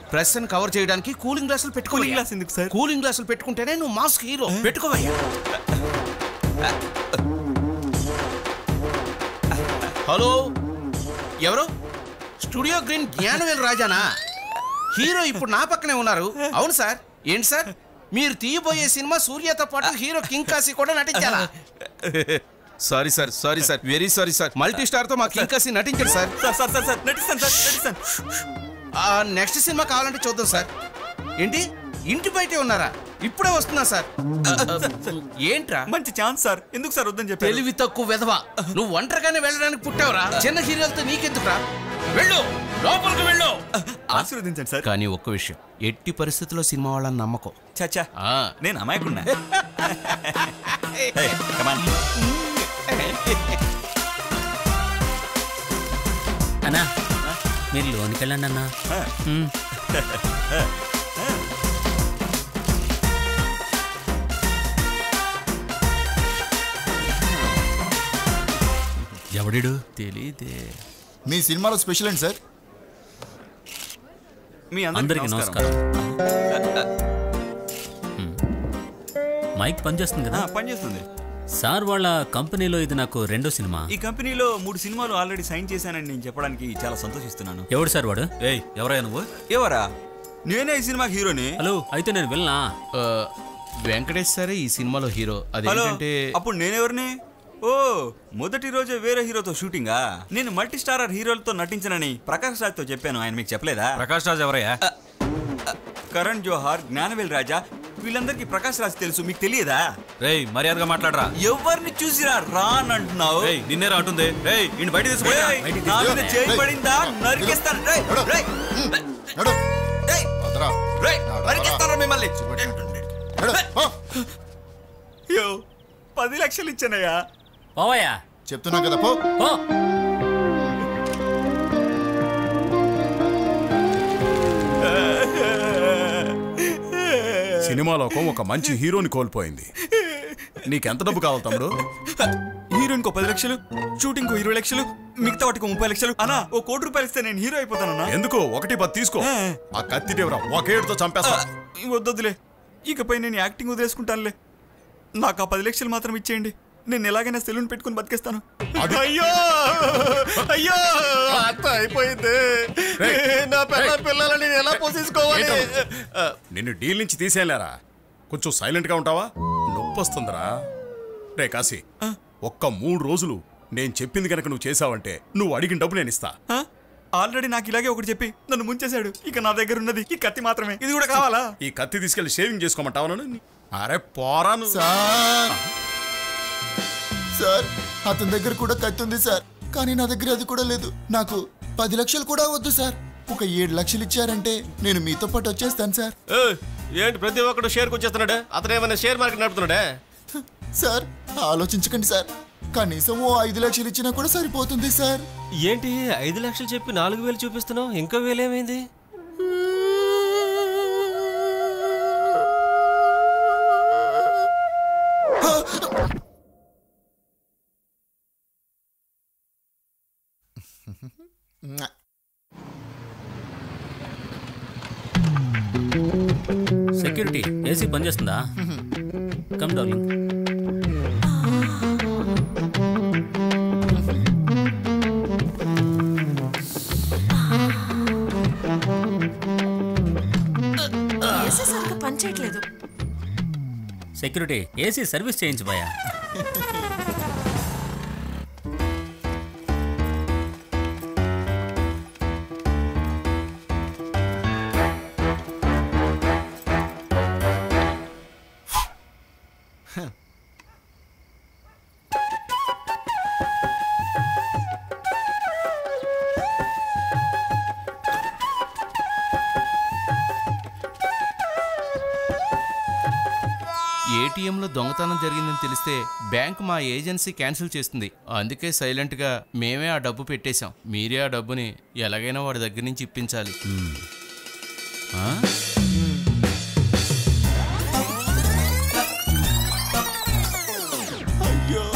Press ని cover చేయడానికి cooling గ్లాసులు పెట్టుకో కూలింగ్ గ్లాస్ ఎందుకు సార్ కూలింగ్ గ్లాసులు పెట్టుకుంటేనే నువ్వు మాస్క్ హీరో పెట్టుకోవయ్యా హలో ఎవరు స్టూడియో గ్రీన్ జ్ఞానవేల్ రాజానా హీరో ఇప్పుడు నా పక్కనే ఉన్నారు అవును సార్ ఏంటి సార్ మీరు తీయబోయే సినిమా సూర్యతో పాటు హీరో కింగ్ కాశీ కూడా నటించాలా sorry sir sorry sir very sorry sir multi star తో మా కింగ్ కాశీ నటించారు sir sir sir sir sir నటిస్తాను సార్ నటిస్తాను నెక్స్ట్ సినిమా కావాలంటే చూద్దాం సార్ ఏంటి ఇంటి బయటే ఉన్నారా ఇప్పుడే వస్తున్నా సార్ ఏంట్రా మంచి ఛాన్స్ సార్ ఎందుకు సార్ వద్దని చెప్పారు తెలివి తక్కువ వెధవా నువ్వు ఒంటరిగానే వెళ్ళడానికి పుట్టావురా చిన్న హీరోలతో నీకెందుకురా వెళ్ళు లోపలికి వెళ్ళు ఆశీర్వదించండి సార్ కానీ ఒక్క విషయం ఎట్టి పరిస్థితుల్లో సినిమా వాళ్ళని నమ్మకం చచ్చా ఆ, నేను అమాయకున్నా Hey, come on. అన్నా మీరు లోనికి వెళ్ళండి అన్నా ఆ. మ్మ్. ఎవడిడు తెలీదే మీ సినిమాలో స్పెషల్ ఏంటి సార్ మీ అందరికీ నమస్కారం మ్మ్. మైక్ పనిచేస్తుంది కదా ఆ, పనిచేస్తుంది సార్ వాళ్ళ కంపెనీలో ఇది నాకు రెండో సినిమా ఈ కంపెనీలో మూడు సినిమాలు ఆల్రెడీ సైన్ చేశానని నేను చెప్పడానికి చాలా సంతోషిస్తున్నాను ఎవడు సార్ వాడు ఏయ్ ఎవరయ్యా నువ్వు ఎవరా నేనే ఈ సినిమాకి హీరోని హలో అయితే నేను వెళ్ళనా ఆ, వెంకటేష్ సరే ఈ సినిమాలో హీరో హలో అదేంటంటే అప్పుడు నేనెవరిని ఓ మొదటి రోజే వేరే హీరోతో షూటింగా నేను మల్టీ స్టారర్ హీరోలతో నటించనని ప్రకాష్ రాజ్తో చెప్పాను ఆయన మీకు చెప్పలేదా ప్రకాష్ రాజ్ ఎవరయ్యా కరణ్ జోహార్ జ్ఞానవేల్ రాజా వీళ్ళందరికీ ప్రకాష్ రాజ్ తెలుసు మీకు తెలియదా రేయ్ మర్యాదగా మాట్లాడరా ఎవరిని చూసిరా రా అని అంటున్నావు రేయ్ నిన్నే రాంటుంది రేయ్ ఇంటి బయట తీసుకురా ఏయ్, నా మీద చేయి పడిందా నరికేస్తాను రేయ్, రేయ్, నడు రేయ్, వదరా. రేయ్, నరికేస్తాను మిమ్మల్ని నడు, పో. అయ్యో పది లక్షలు ఇచ్చానయ్యా పోవయ్యా చెప్తున్నా కదా పో పో సినిమా లోకం ఒక మంచి హీరోని కోల్పోయింది నీకెంత డబ్బు కావాలి తమ్ముడు హీరోయిన్ కో పది లక్షలు షూటింగ్ కో ఇరవై లక్షలు మిగతా వాటికి ముప్పై లక్షలు అన్నా ఓ కోటి రూపాయలు ఇస్తే నేను హీరో అయిపోతానన్నా ఎందుకు ఒకటి పది తీసుకో ఆ కత్తి దేవరా ఒకేడుతో చంపేస్తా వద్దొద్దులే ఇకపై నేను యాక్టింగ్ వదిలేసుకుంటానులే నాకు ఆ పది లక్షలు మాత్రం ఇచ్చేయండి నేను ఎలాగైనా సెలూన్ పెట్టుకుని బతికేస్తాను అయ్యో అయ్యో అత్త అయిపోయింది నా పిల్ల పిల్లలని నేను ఎలా పోషించుకోవాలి నిన్ను డీల్ నుంచి తీసేయలేరా కొంచెం సైలెంట్ గా ఉంటావా నొప్పొస్తుందిరా రే కాశీ ఒక్క మూడు రోజులు నేను చెప్పింది కనుక నువ్వు చేసావంటే నువ్వు అడిగిన డబ్బు నేను ఇస్తా ఆల్రెడీ నాకు ఇలాగే ఒకటి చెప్పి నన్ను ముంచేశాడు ఇక నా దగ్గర ఉన్నది ఈ కత్తి మాత్రమే ఇది కూడా కావాలా ఈ కత్తి తీసుకెళ్లి షేవింగ్ చేసుకోమంటావా నన్ను? అరే పోరాను సార్ సార్ అతని దగ్గర కూడా కత్తి ఉంది సార్ కానీ నా దగ్గర అది కూడా లేదు నాకు పది లక్షలు కూడా వద్దు సార్ ఒక ఏడు లక్షలు ఇచ్చారంటే నేను మీతో పాటు వచ్చేస్తాను సార్ ఏంటి ప్రతి ఒక్కడు షేర్కి వచ్చేస్తున్నాడే అతను ఏమైనా షేర్ మార్కెట్ నడుపుతున్నాడే సార్ ఆలోచించకండి సార్ కనీసం ఓ ఐదు లక్షలు ఇచ్చినా కూడా సరిపోతుంది సార్ ఏంటి ఐదు లక్షలు చెప్పి నాలుగు వేలు చూపిస్తున్నావు ఇంకా వేలేమైంది సెక్యూరిటీ ఏసీ పనిచేస్తుందా కమ్ డార్లింగ్ ఏసీ సరిగ్గా పనిచేయట్లేదు సెక్యూరిటీ ఏసీ సర్వీస్ చేయించు భయ్యా ఏటీఎంలో దొంగతనం జరిగిందని తెలిస్తే బ్యాంక్ మా ఏజెన్సీ క్యాన్సిల్ చేస్తుంది అందుకే సైలెంట్గా మేమే ఆ డబ్బు పెట్టేశాం మీరే ఆ డబ్బుని ఎలాగైనా వాడి దగ్గర నుంచి ఇప్పించాలి ఆ?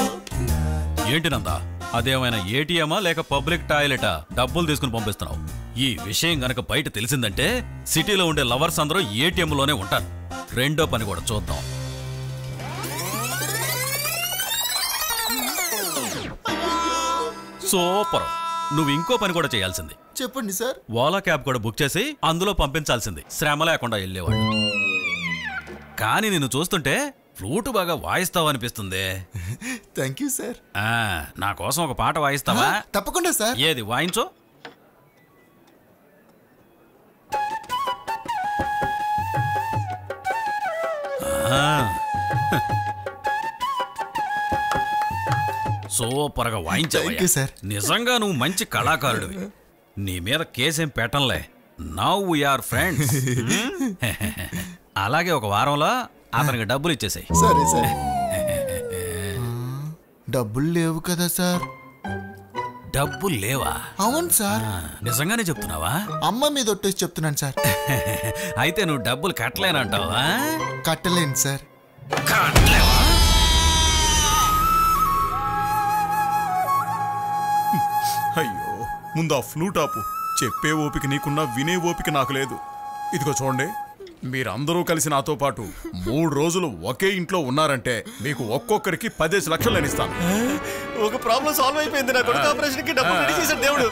ఏంటి నందా అదేమైనా ఏటీఎమా లేక పబ్లిక్ టాయిలెటా డబ్బులు తీసుకుని పంపిస్తున్నావు ఈ విషయం గనక బయట తెలిసిందంటే సిటీలో ఉండే లవర్స్ అందరూ ఏటీఎంలోనే ఉంటారు రెండో పని కూడా చూద్దాం సూపర్ నువ్వు ఇంకో పని కూడా చేయాల్సింది చెప్పండి సార్ ఓలా క్యాబ్ కూడా బుక్ చేసి అందులో పంపించాల్సింది శ్రమ లేకుండా వెళ్ళేవాడు కానీ నిన్ను చూస్తుంటే ఫ్లూట్ బాగా వాయిస్తావు అనిపిస్తుంది థ్యాంక్ యూ సార్ ఆ, నా కోసం ఒక పాట వాయిస్తావా తప్పకుండా సార్ ఏది వాయించు ఆ. సూపర్గా Thank వాయించావయ్యా you, sir. నిజంగా నువ్వు మంచి కళాకారుడివి నీ మీద కేసేం పెట్టంలే నౌ వీఆర్ ఫ్రెండ్స్ అలాగే ఒక వారంలో అతనికి డబ్బులు ఇచ్చేసాయి సరే సరే డబ్బులు లేవు కదా సార్ డబ్బులు లేవా అవును సార్ ఆ, నిజంగానే చెప్తున్నావా అమ్మ మీద ఒట్టేసి చెప్తున్నాను సార్ అయితే నువ్వు డబ్బులు కట్టలేనంటావా కట్టలేను సార్ కట్టలేవా అయ్యో ముందు ఆ ఫ్లూట్ ఆపు చెప్పే ఓపిక నీకున్నా వినే ఓపిక నాకు లేదు ఇదిగో చూడండి మీరందరూ కలిసి నాతో పాటు మూడు రోజులు ఒకే ఇంట్లో ఉన్నారంటే మీకు ఒక్కొక్కరికి పదేసి లక్షలు నేను ఇస్తాను ఒక ప్రాబ్లం సాల్వ్ అయిపోయింది నా కొడుకు ఆపరేషన్ కి డబ్బు రెడీ చేశాడు దేవుడు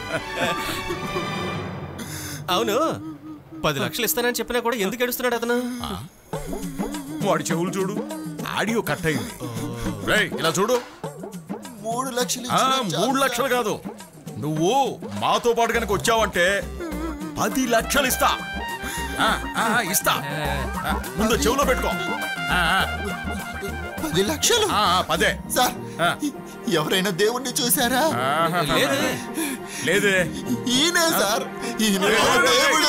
అవును పది లక్షలు ఇస్తానని చెప్పినా కూడా ఎందుకు ఏడుస్తున్నాడు అతను వాడి చెవులు చూడు ఆడియో కట్ అయింది రేయ్, ఇలా చూడు మూడు లక్షలు ఆ, ఇచ్చినా చాలు మూడు సార్. లక్షలు కాదు నువ్వు మాతో పాటు కనుక వచ్చావంటే పది లక్షలు ఇస్తా ఆ, ఆ, ఇస్తా ఆ, ముందు చెవులో పెట్టుకో ఆ, ఆ, పది లక్షలు ఆ, ఆ, పదే సార్ ఆ. ఎవరైనా దేవుణ్ణి చూసారా లేదే లేదే ఈయనే సార్ ఈయన దేవుడు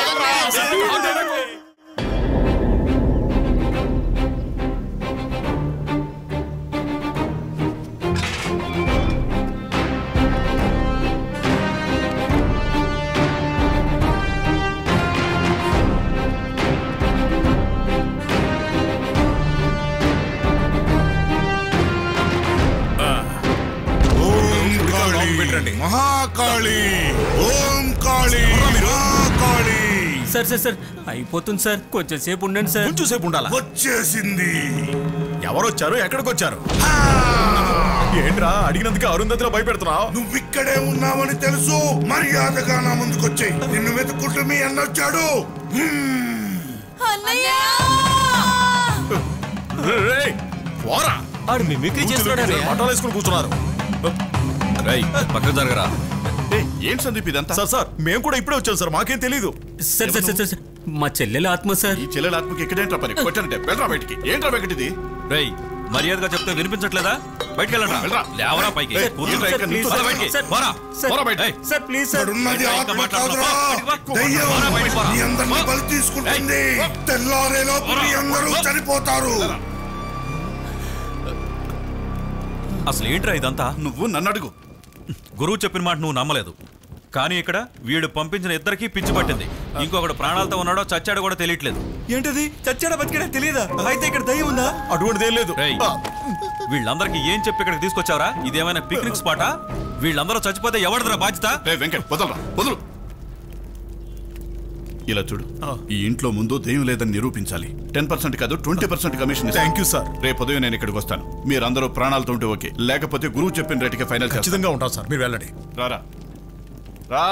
పెట్టండి Mahakali Om Kali Mahakali sir sir sir అయిపోతుంది సార్ కొంచెం సేపు ఉండండి సార్ కొంచెం సేపు ఉండాలా వచ్చేసింది ఎవరొచ్చారు ఎక్కడికి వచ్చారు ఏంట్రా అడిగినందుకే అరుంధతిలో భయపెడుతున్నావు నువ్విక్కడే ఉన్నావని తెలుసు మర్యాదగా నా ముందుకొచ్చాయి నిన్ను వెతుక్కుంటూ మీ అన్న వచ్చాడు రేయ్, పోరా ఆడు మిమిక్రీ చేస్తున్నాడు బట్టలు వేసుకుని కూర్చున్నారు రేయ్ పక్కకు జరగరా ఏంటి సందీప్ ఇదంతా సార్ సార్ మేము కూడా ఇప్పుడే వచ్చాం సార్ మాకేం తెలీదు sir sir sir sir sir, మా చెల్లెల ఆత్మ సార్ ఈ చెల్లెల ఆత్మకి ఎక్కడేంట్రా పని కొట్టానంటే వెళ్ళరా బయటికి ఏంట్రా వెంకటిది రేయ్ మర్యాదగా చెప్తే వినిపించట్లేదా బయటికి వెళ్ళండి వెళ్ళరా. లేవరా పైకి ఏయ్, కూర్చోరా సార్, ఇక్కడ. ప్లీజ్, పద సార్, బయటికి. సార్, పోరా. సార్, పోరా బయట. ఏయ్, సార్ ప్లీజ్ సార్ ఉన్నది ఇంకా ఆత్మ మాట్లాడరా. కాదురా బయటికి వా. దయ్యం పోరా, బయటికి పోరా. మీ అందరిని పో. బలి తీసుకుంటుంది తెల్లారేలోపు మీ అందరూ చనిపోతారు అసలు ఏంట్రా ఇదంతా నువ్వు నన్ను అడుగు గురువు చెప్పిన మాట నువ్వు నమ్మలేదు కానీ ఇక్కడ వీడు పంపించిన ఇద్దరికి పిచ్చి పట్టింది ఇంకొకడు ప్రాణాలతో ఉన్నాడో చచ్చాడో కూడా తెలియట్లేదు ఏంటది చచ్చాడా బతికాడా తెలియదా అయితే ఇక్కడ దయ్యం ఉందా అటువంటిదేం లేదు రేయ్ వీళ్ళందరికీ ఏం చెప్పి ఇక్కడికి తీసుకొచ్చావరా ఇదేమైనా పిక్నిక్ స్పాటా వీళ్ళందరూ చచ్చిపోతే ఎవరిదిరా బాధ్యత రే వెంకట్ వదలరా వదలు ఇలా చూడు ఈ ఇంట్లో ముందు దెయ్యం లేదని నిరూపించాలి టెన్ పర్సెంట్ కాదు twenty percent commission thank you sir రేపు ఉదయం నేను ఇక్కడికి వస్తాను మీరందరూ ప్రాణాలతో ఉంటే ఓకే లేకపోతే గురువు చెప్పిన రేటుకే ఫైనల్ చేస్తాను ఖచ్చితంగా ఉంటాం సార్ మీరు వెళ్ళండి రారా రా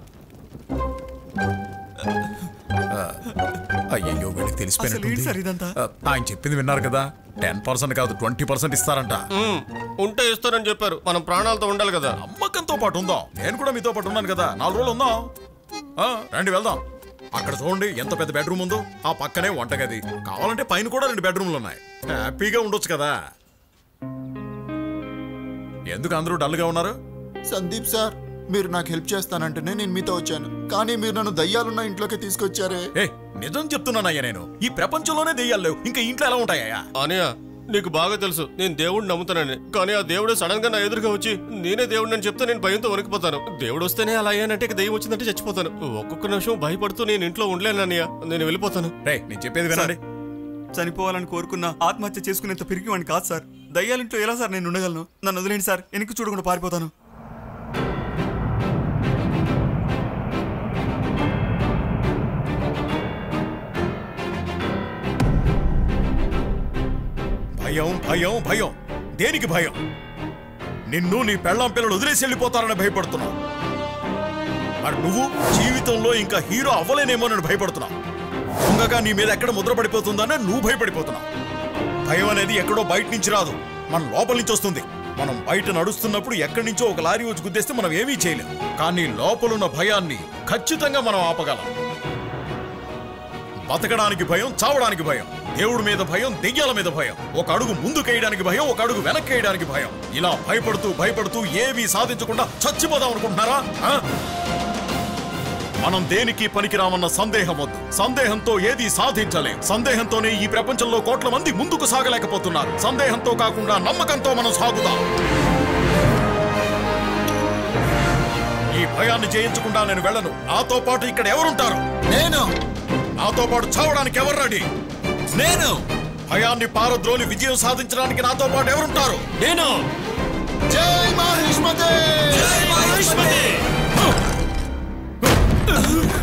అయ్యో వీళ్ళకి అసలు ఏంటి తెలిసిపోయినట్టుంది సార్ ఇదంతా ఆ, ఆయన చెప్పింది విన్నారు కదా టెన్ పర్సెంట్ కాదు ట్వంటీ పర్సెంట్ ఇస్తారంట ఉంటే ఇస్తారని చెప్పారు మనం ప్రాణాలతో ఉండాలి కదా నమ్మకంతో పాటు ఉందాం నేను కూడా మీతో పాటు ఉన్నాను కదా నాలుగు రోజులు ఉందాం ఆ, రండి వెళ్దాం అక్కడ చూడండి ఎంత పెద్ద బెడ్రూమ్ ఉందో ఆ పక్కనే వంటగది కావాలంటే పైన కూడా రెండు బెడ్రూమ్లు ఉన్నాయి హ్యాపీగా ఉండొచ్చు కదా ఎందుకు అందరూ డల్గా ఉన్నారు సందీప్ సార్ మీరు నాకు హెల్ప్ చేస్తానంటేనే నేను మీతో వచ్చాను కానీ మీరు నన్ను దయ్యాలున్న ఇంట్లోకి తీసుకొచ్చారే ఏ నిజం చెప్తున్నానయ్యా నేను ఈ ప్రపంచంలోనే దెయ్యాలు లేవు ఇంకా ఇంట్లో ఎలా ఉంటాయా అనయ్య నీకు బాగా తెలుసు నేను దేవుడిని నమ్ముతానని కానీ ఆ దేవుడు సడన్ గా నా ఎదురుగా వచ్చి నేనే దేవుడిని అని చెప్తే నేను భయంతో వణికిపోతాను దేవుడు వస్తేనే అలా అయ్యానంటే ఇక దెయ్యం వచ్చిందంటే చచ్చిపోతాను ఒక్కొక్క నిమిషం భయపడుతూ నేను ఇంట్లో ఉండలేను అన్నయ్య నేను వెళ్ళిపోతాను రే నేను చెప్పేది వినండి చనిపోవాలని కోరుకున్న ఆత్మహత్య చేసుకునేంత పెరిగి వాడిని కాదు సార్ దయ్యాలింట్లో ఎలా సార్ నేను ఉండగలను నన్ను వదిలేండి సార్ వెనక్కి చూడకుండా పారిపోతాను భయం భయం భయం దేనికి భయం నిన్ను నీ పెళ్ళాం పిల్లలు వదిలేసి వెళ్ళిపోతారని భయపడుతున్నావు మరి నువ్వు జీవితంలో ఇంకా హీరో అవ్వలేనేమోనని భయపడుతున్నావు దొంగగా నీ మీద ఎక్కడ ముద్ర పడిపోతుందని నువ్వు భయపడిపోతున్నావు భయం అనేది ఎక్కడో బయట నుంచి రాదు మన లోపల నుంచి వస్తుంది మనం బయట నడుస్తున్నప్పుడు ఎక్కడి నుంచో ఒక లారీ వచ్చి గుద్దేస్తే మనం ఏమీ చేయలేం కానీ లోపలున్న భయాన్ని ఖచ్చితంగా మనం ఆపగలం బతకడానికి భయం చావడానికి భయం దేవుడి మీద భయం దెయ్యాల మీద భయం ఒక అడుగు ముందుకేయడానికి భయం ఒక అడుగు వెనక్కేయడానికి భయం ఇలా భయపడుతూ భయపడుతూ ఏమీ సాధించకుండా చచ్చిపోదాం అనుకుంటున్నారా ఆ? మనం దేనికి పనికిరామన్న సందేహం వద్దు సందేహంతో ఏది సాధించలేం సందేహంతోనే ఈ ప్రపంచంలో కోట్ల మంది ముందుకు సాగలేకపోతున్నారు సందేహంతో కాకుండా నమ్మకంతో మనం సాగుదాం ఈ భయాన్ని జయించకుండా నేను వెళ్ళను నాతో పాటు ఇక్కడ ఎవరుంటారు నేను నాతో పాటు చావడానికి ఎవరు రెడీ నేను భయాన్ని పారద్రోలి విజయం సాధించడానికి నాతో పాటు ఎవరుంటారు నేను జై మహిష్మతే